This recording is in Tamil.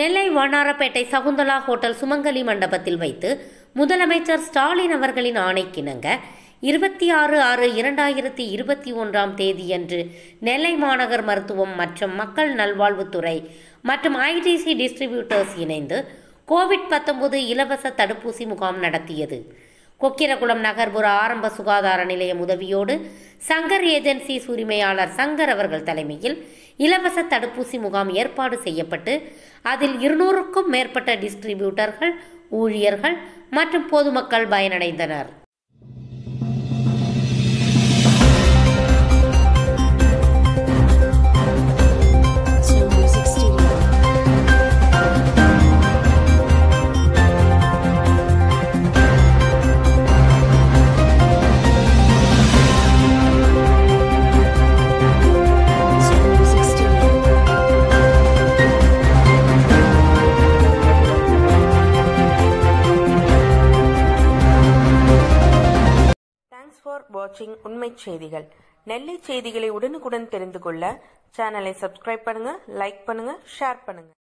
நெல்லை வண்ணாரப்பேட்டை சகுந்தலா ஹோட்டல் சுமங்கலி மண்டபத்தில் வைத்து முதலமைச்சர் ஸ்டாலின் அவர்களின் ஆணைக்கிணங்க இருபத்தி ஆறு ஆறு இரண்டாயிரத்தி இருபத்தி ஒன்றாம் தேதியன்று நெல்லை மாநகர் மருத்துவம் மற்றும் மக்கள் நல்வாழ்வுத்துறை மற்றும் ஐடிசி டிஸ்ட்ரிபியூட்டர்ஸ் இணைந்து கோவிட் 19 இலவச தடுப்பூசி முகாம் நடத்தியது கொக்கிரகுளம் நகர்ப்புற ஆரம்ப சுகாதார நிலையம் உதவியோடு சங்கர் ஏஜென்சிஸ் உரிமையாளர் சங்கர் அவர்கள் தலைமையில் இலவச தடுப்பூசி முகாம் ஏற்பாடு செய்யப்பட்டு அதில் இருநூறுக்கும் மேற்பட்ட டிஸ்ட்ரிபியூட்டர்கள் ஊழியர்கள் மற்றும் பொதுமக்கள் பயனடைந்தனர் Snow Music Studio. Snow Music Studio. Thanks for வாட்சிங் உண்மைச் செய்திகள் நெல்லை செய்திகளை உடனுக்குடன் தெரிந்து கொள்ள சேனலை சப்ஸ்கிரைப் பண்ணுங்க லைக் பண்ணுங்க ஷேர் பண்ணுங்க